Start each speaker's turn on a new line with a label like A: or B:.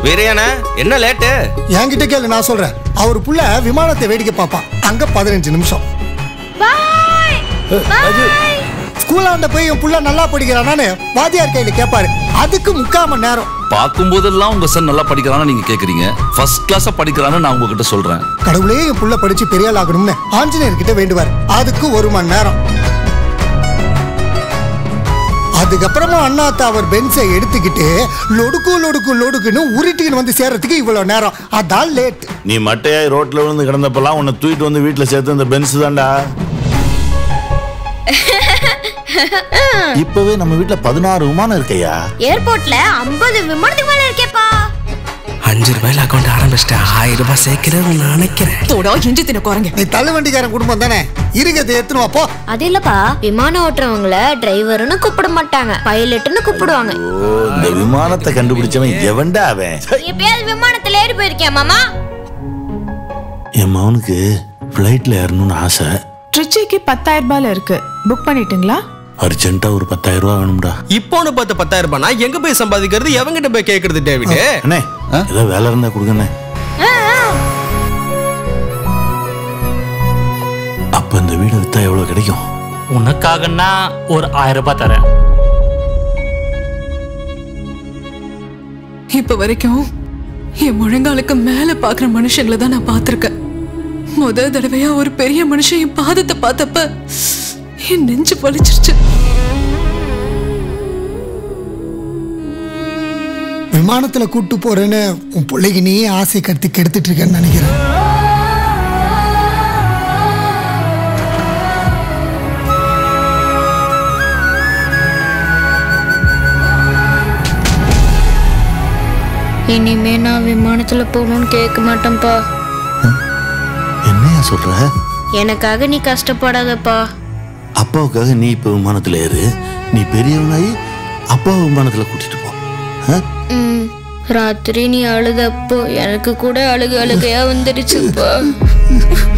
A: வீரையானே என்ன லேட்டு
B: என்கிட்ட கேளு நான் சொல்றேன் அவர் புள்ள விமானத்தை வேடிக்கை பார்ப்பான் அங்க பதினஞ்சு நிமிஷம்
C: பாய்
B: ஸ்கூலாண்ட போய் என் புள்ள நல்லா படிக்கிறானான்னு வாத்தியார் கையில கேட்பாரு அதுக்கு முக்கால் மணி நேரம்
D: பார்க்கும் போதெல்லாம் உங்க சன் நல்லா படிக்கிறான்னு நீங்க கேக்குறீங்க ஃபர்ஸ்ட் கிளாஸா படிக்கிறான்னு நான் உங்ககிட்ட சொல்றேன்
B: கடவுளே என் புள்ள படிச்சு பெரிய ஆள் ஆகணும்னு ஆஞ்சநேயர் கிட்ட வேண்டுவார் அதுக்கு ஒரு மணி நேரம் அதுக்கப்புறமா அண்ணாத்தா அவர் பென்ஸை எடுத்துக்கிட்டு லொடுக்கு லொடுக்கு லொடுக்குன்னு உருட்டின்னு வந்து சேர்றதுக்கு இவ்வளவு நேரம் அதான் லேட்
E: நீ மட்டையாய் ரோட்ல விழுந்து கிடந்தப்பெல்லாம் உன்னை தூக்கிட்டு வந்து வீட்டுல சேர்த்து இந்த பென்ஸ் தான்டா இப்பவே நம்ம வீட்டுல பதினாறு விமானம் இருக்கையா
C: ஏர்போர்ட்ல 50 விமானத்துக்கு மேல இருக்கேப்பா
F: அஞ்சு ரூபாயில அக்கௌண்ட் ஆரம்பிச்சிட்டேன் ஆயிரம் ரூபாய் சேர்க்கிறேன்னு நினைக்கிறேன்
G: தோடா இஞ்சி தின குரங்க
B: நீ தள்ளு வண்டிக்காரன் குடும்பம் தானே இருக்கத்தை எத்துன்னு வா, போ
C: அது இல்லப்பா விமானம் ஓட்டுறவங்கள டிரைவர்னு கூப்பிட மாட்டாங்க பைலட்னு கூப்பிடுவாங்க
E: ஓ இந்த விமானத்தை கண்டுபிடிச்சவன் எவன்டா அவன்
C: எப்பயாவது விமானத்துல ஏறி போயிருக்கேன் மாமா
E: என் மகனுக்கு ஃப்ளைட்ல ஏறணும்னு ஆசை
G: ட்ரிச்சிக்கு பத்தாயிரம் ரூபாயில இருக்கு புக் பண்ணிட்டீங்களா
E: அர்ஜென்ட்டா ஒரு பத்தாயிரம் ரூபா வேணும்டா
A: இப்போன்னு பார்த்து பத்தாயிரம் ரூபாய் எங்க போய் சம்பாதிக்கிறது எவங்கிட்ட போய் கேக்குறது டேவிட்
E: அண்ணே ஏதோ வேலை இருந்தா கொடுங்கண்ணே அப்ப இந்த வீடு வித்தா எவ்வளவு கிடைக்கும்
H: உனக்காகன்னா ஒரு ஆயிரம் ரூபாய் தரேன்
G: இப்ப வரைக்கும் என் முழங்காலுக்கு மேல பாக்குற மனுஷங்களை தான் நான் பார்த்திருக்கேன் முத தடவையா ஒரு பெரிய மனுஷன் என் பாதத்தை பார்த்தப்ப என் நெஞ்சு வலிச்சிருச்சு
B: விமானத்துல கூட்டு போறேன்னு உன் பிள்ளைக்கு நீ ஆசை கட்டி கெடுத்துட்டு இருக்கேன்னு நினைக்கிறேன்
C: இனிமே நான் விமானத்துல போகணும்னு கேட்க மாட்டேன்ப்பா
E: என்னையா சொல்ற
C: எனக்காக நீ கஷ்டப்படாதப்பா
E: அப்பாவுக்காக நீ இப்ப விமானத்துல ஏறு நீ பெரியவனாயி அப்பாவை விமானத்துல கூட்டிட்டு போ ஆ?
C: ம் ராத்திரி நீ அழுதப்போ எனக்கு கூட அழுக அழுகையா வந்துடுச்சுப்பா